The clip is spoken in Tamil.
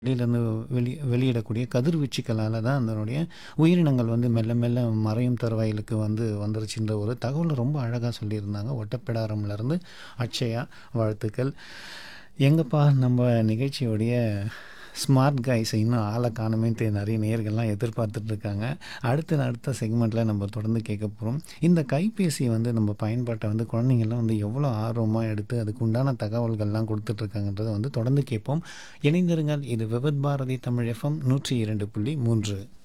வெளியிலேருந்து வெளி வெளியிடக்கூடிய கதிர்வீச்சுக்களால் தான் அதனுடைய உயிரினங்கள் வந்து மெல்ல மெல்ல மறையும் தருவாயிலுக்கு வந்து வந்துருச்சுன்ற ஒரு தகவலை ரொம்ப அழகாக சொல்லியிருந்தாங்க ஒட்டப்பிடாரம்லேருந்து அக்ஷயா வாழ்த்துக்கள் எங்கப்பா நம்ம நிகழ்ச்சியோடைய ஸ்மார்ட் கைஸை இன்னும் ஆளை காணுமே தெ- நிறைய நேர்கள்லாம் எதிர்பார்த்துட்டு இருக்காங்க அடுத்த அடுத்த செக்மெண்ட்டில் நம்ம தொடர்ந்து கேட்க போகிறோம் இந்த கைபேசி வந்து நம்ம பயன்பாட்டை வந்து குழந்தைங்கள்லாம் வந்து எவ்வளோ ஆர்வமாக எடுத்து அதுக்கு உண்டான தகவல்கள்லாம் கொடுத்துட்ருக்காங்கன்றதை வந்து தொடர்ந்து கேட்போம் இணைந்திருங்கள் இது விபத் பாரதி தமிழ் எஃப்எம் நூற்றி இரண்டு புள்ளி மூன்று